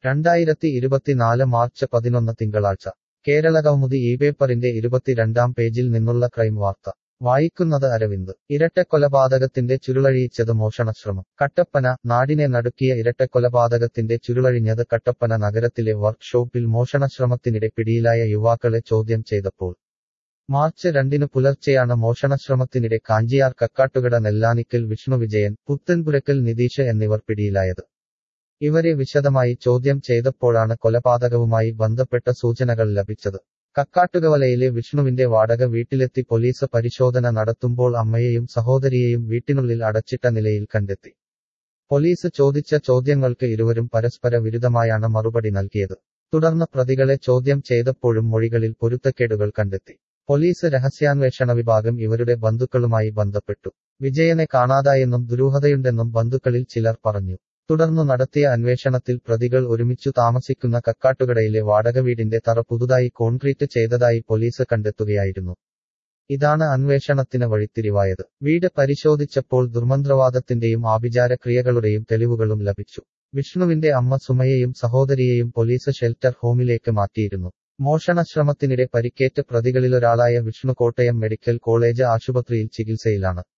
രണ്ടായിരത്തി ഇരുപത്തിനാല് മാർച്ച് പതിനൊന്ന് തിങ്കളാഴ്ച കേരള കൗമുദി ഈ പേപ്പറിന്റെ ഇരുപത്തിരണ്ടാം പേജിൽ നിന്നുള്ള ക്രൈം വാർത്ത വായിക്കുന്നത് അരവിന്ദ് ഇരട്ടക്കൊലപാതകത്തിന്റെ ചുരുളഴിയിച്ചത് മോഷണശ്രമം കട്ടപ്പന നാടിനെ നടുക്കിയ ഇരട്ടക്കൊലപാതകത്തിന്റെ ചുരുളഴിഞ്ഞത് കട്ടപ്പന നഗരത്തിലെ വർക്ക്ഷോപ്പിൽ മോഷണശ്രമത്തിനിടെ പിടിയിലായ യുവാക്കളെ ചോദ്യം ചെയ്തപ്പോൾ മാർച്ച് രണ്ടിന് പുലർച്ചെയാണ് മോഷണശ്രമത്തിനിടെ കാഞ്ചിയാർ കക്കാട്ടുകട നെല്ലാനിക്കൽ വിഷ്ണു വിജയൻ പുത്തൻപുരക്കൽ നിതീഷ് എന്നിവർ പിടിയിലായത് ഇവരെ വിശദമായി ചോദ്യം ചെയ്തപ്പോഴാണ് കൊലപാതകവുമായി ബന്ധപ്പെട്ട സൂചനകൾ ലഭിച്ചത് കക്കാട്ടുകവലയിലെ വിഷ്ണുവിന്റെ വാടക വീട്ടിലെത്തി പോലീസ് പരിശോധന നടത്തുമ്പോൾ അമ്മയെയും സഹോദരിയെയും വീട്ടിനുള്ളിൽ അടച്ചിട്ട നിലയിൽ കണ്ടെത്തി പോലീസ് ചോദിച്ച ചോദ്യങ്ങൾക്ക് ഇരുവരും പരസ്പര വിരുദ്ധമായാണ് മറുപടി നൽകിയത് തുടർന്ന് പ്രതികളെ ചോദ്യം ചെയ്തപ്പോഴും മൊഴികളിൽ പൊരുത്തക്കേടുകൾ കണ്ടെത്തി പോലീസ് രഹസ്യാന്വേഷണ വിഭാഗം ഇവരുടെ ബന്ധുക്കളുമായി ബന്ധപ്പെട്ടു വിജയനെ കാണാതായെന്നും ദുരൂഹതയുണ്ടെന്നും ബന്ധുക്കളിൽ ചിലർ പറഞ്ഞു തുടർന്നു നടത്തിയ അന്വേഷണത്തിൽ പ്രതികൾ ഒരുമിച്ചു താമസിക്കുന്ന കക്കാട്ടുകടയിലെ വാടക വീടിന്റെ തറ പുതുതായി കോൺക്രീറ്റ് ചെയ്തതായി പോലീസ് കണ്ടെത്തുകയായിരുന്നു ഇതാണ് അന്വേഷണത്തിന് വഴിത്തിരിവായത് വീട് പരിശോധിച്ചപ്പോൾ ദുർമന്ത്രവാദത്തിന്റെയും ആഭിചാര ക്രിയകളുടെയും തെളിവുകളും ലഭിച്ചു വിഷ്ണുവിന്റെ അമ്മ സുമയെയും സഹോദരിയെയും പോലീസ് ഷെൽട്ടർ ഹോമിലേക്ക് മാറ്റിയിരുന്നു മോഷണശ്രമത്തിനിടെ പരിക്കേറ്റ പ്രതികളിലൊരാളായ വിഷ്ണു കോട്ടയം മെഡിക്കൽ കോളേജ് ആശുപത്രിയിൽ ചികിത്സയിലാണ്